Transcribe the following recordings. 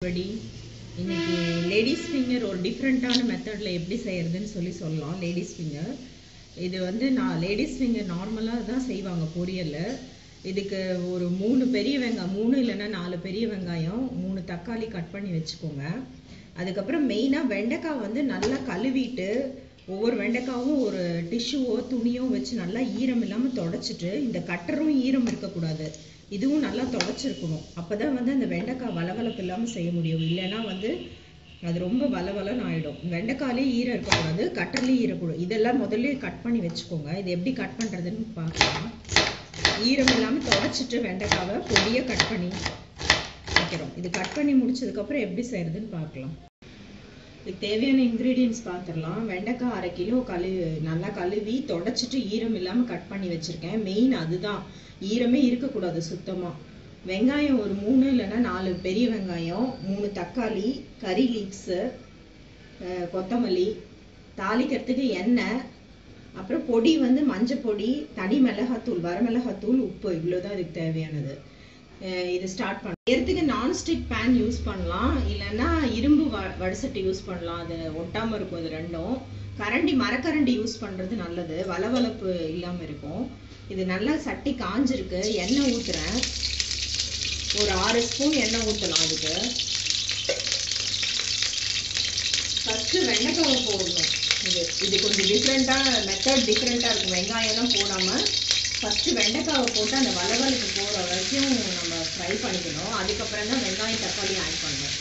படி இன்னைக்கு ladies finger ஒரு டிஃப்ரெண்ட்டான மெத்தடில் எப்படி செய்யறதுன்னு சொல்லி சொல்லலாம் லேடிஸ் ஃபிங்கர் இது வந்து நான் லேடிஸ் ஃபிங்கர் நார்மலாக தான் செய்வாங்க பொரியலில் இதுக்கு ஒரு மூணு பெரிய வெங்காயம் மூணு இல்லைன்னா நாலு பெரிய வெங்காயம் மூணு தக்காளி கட் பண்ணி வச்சுக்கோங்க அதுக்கப்புறம் மெயினாக வெண்டைக்காய் வந்து நல்லா கழுவிட்டு ஒவ்வொரு வெண்டைக்காவும் ஒரு டிஷ்யூவோ துணியோ வச்சு நல்லா ஈரம் இல்லாமல் தொடச்சிட்டு இந்த கட்டரும் ஈரம் இருக்கக்கூடாது இதுவும் நல்லா தொடச்சிருக்கணும் அப்பதான் வந்து அந்த வெண்டைக்காய் வளவளப்பு இல்லாமல் செய்ய முடியும் இல்லைன்னா வந்து அது ரொம்ப வளவலன்னு ஆயிடும் வெண்டைக்காலே ஈரம் இருக்கக்கூடாது கட்டர்லேயும் ஈரக்கூடாது இதெல்லாம் முதல்ல கட் பண்ணி வச்சுக்கோங்க இது எப்படி கட் பண்ணுறதுன்னு பார்க்கலாம் ஈரம் இல்லாமல் தொடச்சிட்டு வெண்டைக்காவை பொடியாக கட் பண்ணி வைக்கிறோம் இது கட் பண்ணி முடிச்சதுக்கப்புறம் எப்படி செய்யறதுன்னு பார்க்கலாம் இதுக்கு தேவையான இன்க்ரீடியன்ஸ் பார்த்துடலாம் வெண்டைக்காய் அரை கிலோ கழுவி நல்லா கழுவி தொடச்சிட்டு ஈரம் இல்லாமல் கட் பண்ணி வச்சுருக்கேன் மெயின் அதுதான் ஈரமே இருக்கக்கூடாது சுத்தமாக வெங்காயம் ஒரு மூணு இல்லைன்னா நாலு பெரிய வெங்காயம் மூணு தக்காளி கறி லீக்ஸு கொத்தமல்லி தாளிக்கிறதுக்கு எண்ணெய் அப்புறம் பொடி வந்து மஞ்சள் பொடி தனி மிளகாத்தூள் வரமிளகாத்தூள் உப்பு இவ்வளோதான் இதுக்கு தேவையானது இது ஸ்டார்ட் பண்ண செய்யறதுக்கு நான்ஸ்டிக் பேன் யூஸ் பண்ணலாம் இல்லைன்னா இரும்பு வ வடசட்டி யூஸ் பண்ணலாம் அது ஒட்டாமல் இருக்கும் இது ரெண்டும் கரண்டி மரக்கரண்டி யூஸ் பண்ணுறது நல்லது வளவளப்பு இல்லாமல் இருக்கும் இது நல்லா சட்டி காஞ்சிருக்கு எண்ணெய் ஊற்றுறேன் ஒரு ஆறு ஸ்பூன் எண்ணெய் ஊற்றலாம் அதுக்கு ஃபஸ்ட்டு வெண்டைக்காவை போடணும் இது இது கொஞ்சம் டிஃப்ரெண்ட்டாக மெத்தட் டிஃப்ரெண்ட்டாக இருக்கும் வெங்காயம்லாம் போடாமல் ஃபஸ்ட்டு வெண்டைக்காவை போட்டு அந்த வளவலுக்கு போகிற வரைக்கும் நம்ம ஃப்ரை பண்ணிக்கணும் அதுக்கப்புறம் தான் வெங்காயம் தக்காளி ஆட் பண்ணணும்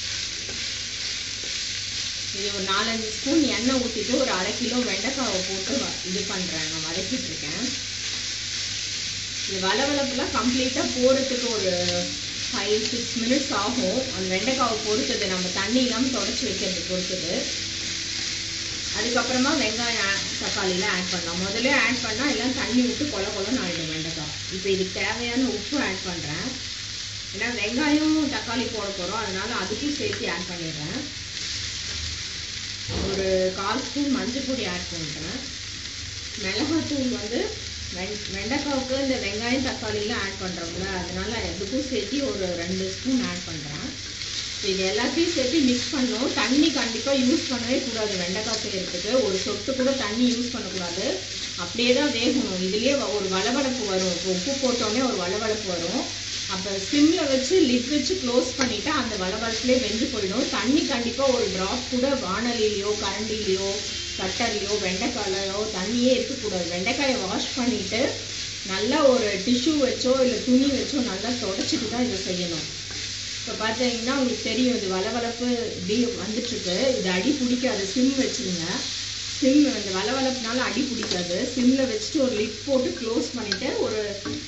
இது ஒரு நாலஞ்சு ஸ்பூன் எண்ணெய் ஊற்றிட்டு ஒரு அரை கிலோ வெண்டைக்காவை போட்டு இது பண்ணுறேன் நான் வதக்கிட்டு இருக்கேன் இது வளவளப்புலாம் கம்ப்ளீட்டாக போகிறதுக்கு ஒரு ஃபைவ் சிக்ஸ் மினிட்ஸ் ஆகும் அந்த வெண்டைக்காவை பொறுத்தது நம்ம தண்ணி இல்லாமல் தொடச்சி வைக்கிறது பொறுத்தது அதுக்கப்புறமா வெங்காயம் தக்காளிலாம் ஆட் பண்ணலாம் முதல்ல ஆட் பண்ணால் எல்லாம் தண்ணி விட்டு கொல கொலன்னு ஆகிடும் வெண்டைக்காய் இப்போ இதுக்கு தேவையான உப்பு ஆட் பண்ணுறேன் ஏன்னா வெங்காயம் தக்காளி போட போகிறோம் அதனால அதுக்கும் சேர்த்து ஆட் பண்ணிடுறேன் ஒரு கால் ஸ்பூன் மஞ்சள் பொடி ஆட் பண்ணுறேன் மிளகாத்தூள் வந்து வெண் வெண்டைக்காவுக்கு இந்த வெங்காயம் தக்காளிலாம் ஆட் பண்ணுறோம்ல அதனால எதுக்கும் சேர்த்து ஒரு ரெண்டு ஸ்பூன் ஆட் பண்ணுறேன் இது எல்லாத்தையும் சேர்த்து மிக்ஸ் பண்ணணும் தண்ணி கண்டிப்பாக யூஸ் பண்ணவே கூடாது வெண்டைக்காய் செய்யறதுக்கு ஒரு சொட்டு கூட தண்ணி யூஸ் பண்ணக்கூடாது அப்படியே தான் வேகணும் இதுலேயே ஒரு வளவளப்பு வரும் இப்போ உப்பு போட்டோடனே ஒரு வளவளப்பு வரும் அப்போ சிம்மில் வச்சு லிட் வச்சு க்ளோஸ் பண்ணிட்டா அந்த வளவளப்புலேயே வெந்து போயிடும் தண்ணி கண்டிப்பாக ஒரு ட்ராப் கூட வானலிலையோ கரண்டிலையோ கட்டர்லையோ வெண்டைக்காயிலையோ தண்ணியே இருக்கக்கூடாது வெண்டைக்காயை வாஷ் பண்ணிவிட்டு நல்லா ஒரு டிஷ்யூ வச்சோ இல்லை துணி வச்சோ நல்லா தொடச்சிட்டு தான் இதை செய்யணும் இப்போ பார்த்தீங்கன்னா உங்களுக்கு தெரியும் இது வளவளப்பு இப்படி வந்துட்டுருக்கு இது அடி பிடிக்காது சிம் வச்சுருங்க சிம் இந்த வளவளப்புனால அடி பிடிக்காது சிம்மில் வச்சுட்டு ஒரு லிட் போட்டு க்ளோஸ் பண்ணிவிட்டு ஒரு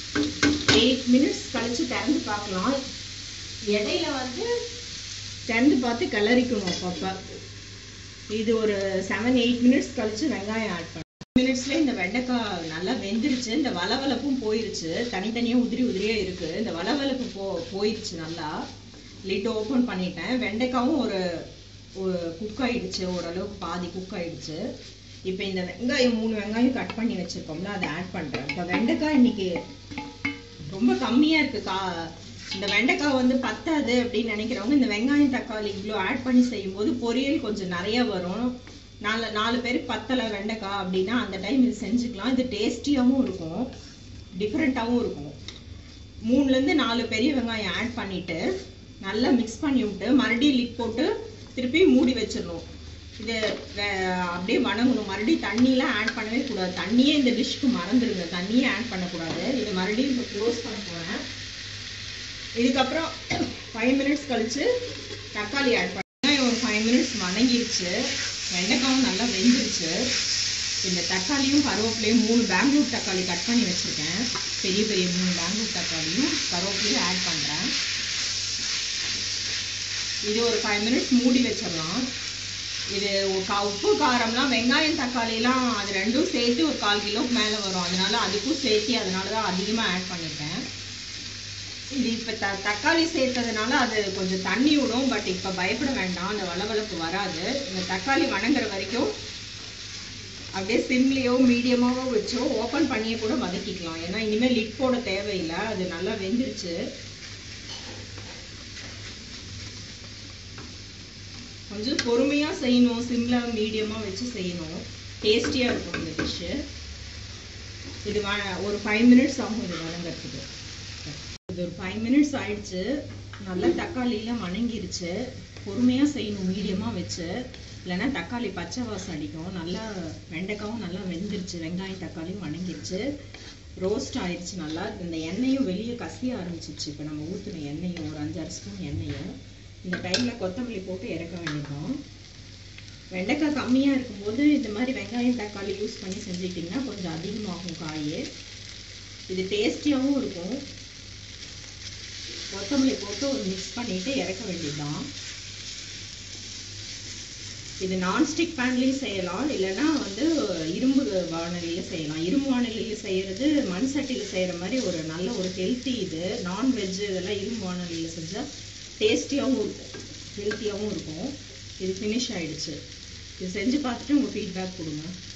எயிட் மினிட்ஸ் கழித்து திறந்து பார்க்கலாம் இடையில வந்து திறந்து பார்த்து கிளறிக்கணும் அப்பப்போ இது ஒரு செவன் எயிட் மினிட்ஸ் கழித்து வெங்காயம் ஆட் பண்ண மினிட்ஸ்ல இந்த வெண்டைக்காய் நல்லா வெந்துருச்சு இந்த வளவளப்பும் போயிருச்சு தனித்தனியாக உதிரி உதிரியாக இருக்குது இந்த வளவளப்பு போ போயிருச்சு நல்லா லிட் ஓப்பன் பண்ணிட்டேன் வெண்டைக்காவும் ஒரு குக் ஆயிடுச்சு ஓரளவுக்கு பாதி குக் ஆயிடுச்சு இப்போ இந்த வெங்காயம் மூணு வெங்காயம் கட் பண்ணி வச்சிருக்கோம்ல அதை ஆட் பண்ணுறேன் இப்போ வெண்டைக்காய் இன்னைக்கு ரொம்ப கம்மியாக இருக்குது கா இந்த வெண்டைக்காய் வந்து பத்தாது அப்படின்னு நினைக்கிறவங்க இந்த வெங்காயம் தக்காளி இவ்வளோ ஆட் பண்ணி செய்யும்போது பொரியல் கொஞ்சம் நிறைய வரும் நாலு நாலு பேருக்கு பத்தலை வெண்டைக்காய் அப்படின்னா அந்த டைம் இது செஞ்சுக்கலாம் இது டேஸ்டியாகவும் இருக்கும் டிஃப்ரெண்ட்டாகவும் இருக்கும் மூணுலேருந்து நாலு பெரிய வெங்காயம் ஆட் பண்ணிவிட்டு நல்லா மிக்ஸ் பண்ணி விட்டு மறுபடியும் லிட் போட்டு திருப்பி மூடி வச்சிடணும் இது அப்படியே வணங்கணும் மறுபடியும் தண்ணியெலாம் ஆட் பண்ணவே கூடாது தண்ணியே இந்த டிஷ்க்கு மறந்துடுங்க தண்ணியே ஆட் பண்ணக்கூடாது இது மறுபடியும் இப்போ க்ளோஸ் பண்ண போகிறேன் இதுக்கப்புறம் ஃபைவ் மினிட்ஸ் கழித்து தக்காளி ஆட் பண்ணேன் ஒரு ஃபைவ் மினிட்ஸ் வணங்கிடுச்சு வெண்டைக்காவும் நல்லா வெந்துருச்சு இந்த தக்காளியும் கருவேப்பிலையும் மூணு பெங்களூர் தக்காளி கட் பண்ணி வச்சுருக்கேன் பெரிய பெரிய மூணு பெங்களூர் தக்காளியும் கருவேப்பிலையும் ஆட் பண்ணுறேன் இது ஒரு ஃபைவ் மினிட்ஸ் மூடி வச்சிடலாம் இது உப்பு காரம்லாம் வெங்காயம் தக்காளிலாம் அது ரெண்டும் சேர்த்து ஒரு கால் கிலோக்கு மேலே வரும் அதனால அதுக்கும் சேர்த்து அதனால தான் அதிகமாக ஆட் பண்ணியிருக்கேன் இது இப்போ த தக்காளி சேர்த்ததுனால அது கொஞ்சம் தண்ணி விடும் பட் இப்போ பயப்பட வேண்டாம் அந்த வளவளப்பு வராது இந்த தக்காளி வணங்குற வரைக்கும் அப்படியே சிம்லேயோ மீடியமாவோ வச்சோ ஓப்பன் பண்ணியே கூட வதக்கிக்கலாம் ஏன்னா இனிமேல் லிட் போட தேவையில்லை அது நல்லா வெந்துருச்சு கொஞ்சம் பொறுமையாக செய்யணும் சிம்மில் மீடியமாக வச்சு செய்யணும் டேஸ்டியாக இருக்கும் இந்த டிஷ்ஷு இது வ- ஒரு ஃபைவ் மினிட்ஸ் ஆகும் இது வதங்கிறதுக்கு இது ஒரு ஃபைவ் மினிட்ஸ் ஆயிடுச்சு நல்லா தக்காளியெலாம் வணங்கிருச்சு பொறுமையாக செய்யணும் மீடியமாக வச்சு இல்லைன்னா தக்காளி பச்சை வாசம் அடிக்கும் நல்லா வெண்டைக்காவும் நல்லா வெந்துருச்சு வெங்காயம் தக்காளியும் வணங்கிருச்சு ரோஸ்ட் ஆயிடுச்சு நல்லா இந்த எண்ணெயும் வெளியே கசிய ஆரம்பிச்சிருச்சு இப்போ நம்ம ஊற்றின எண்ணெயும் ஒரு அஞ்சாறு ஸ்பூன் எண்ணெயும் இந்த டைமில் கொத்தமல்லி போட்டு இறக்க வேண்டியதும் வெண்டைக்காய் கம்மியாக இருக்கும்போது இந்த மாதிரி வெங்காயம் தக்காளி யூஸ் பண்ணி செஞ்சுக்கிட்டிங்கன்னா கொஞ்சம் அதிகமாகும் காய் இது டேஸ்டியாகவும் இருக்கும் கொத்தமல்லி போட்டு ஒரு மிக்ஸ் பண்ணிட்டு இறக்க வேண்டியதுதான் இது நான்ஸ்டிக் பேன்லேயும் செய்யலாம் இல்லைன்னா வந்து இரும்பு வானலியில் செய்யலாம் இரும்பு வானலியில் செய்கிறது மண் சட்டியில் செய்கிற மாதிரி ஒரு நல்ல ஒரு ஹெல்த்தி இது நான்வெஜ் இதெல்லாம் இரும்பு வானலியில் செஞ்சால் டேஸ்டியாகவும் இருக்கும் ஹெல்த்தியாகவும் இருக்கும் இது ஃபினிஷ் ஆயிடுச்சு இது செஞ்சு பார்த்துட்டு உங்கள் ஃபீட்பேக் கொடுங்க